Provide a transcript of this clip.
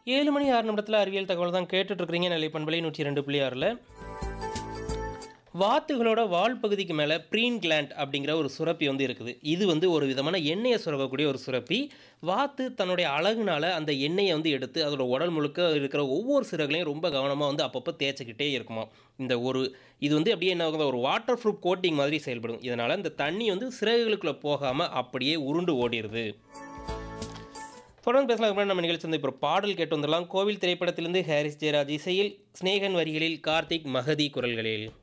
ஏழு மணி ஆறு நிமிடத்தில் அறிவியல் தகவல் தான் கேட்டுட்டு இருக்கிறீங்க நிலை பண்பலை நூற்றி ரெண்டு புள்ளி ஆறில் வாத்துகளோட வால் பகுதிக்கு மேலே ப்ரீன் கிளாண்ட் அப்படிங்கிற ஒரு சுரப்பி வந்து இருக்குது இது வந்து ஒரு விதமான எண்ணெயை சுரக்கக்கூடிய ஒரு சுரப்பி வாத்து தன்னுடைய அழகுனால அந்த எண்ணெயை வந்து எடுத்து அதோட உடல் முழுக்க இருக்கிற ஒவ்வொரு சிறகுலையும் ரொம்ப கவனமாக வந்து அப்பப்போ தேய்ச்சிக்கிட்டே இருக்குமா இந்த ஒரு இது வந்து அப்படியே என்ன ஆகுது ஒரு வாட்டர் ப்ரூஃப் கோட்டிங் மாதிரி செயல்படும் இதனால் இந்த தண்ணி வந்து சிறகுகளுக்குள்ளே போகாமல் அப்படியே உருண்டு ஓடிடுது தொடர்ந்து பேசலாம் அப்புறம் நம்ம நிகழ்ச்சி வந்து இப்போ பாடல் கேட்டு வந்துடலாம் கோவில் திரைப்படத்திலிருந்து ஹாரிஸ் ஜெயராஜ் இசையில் ஸ்நேகன் வரிகளில் கார்த்திக் மகதி குரல்களில்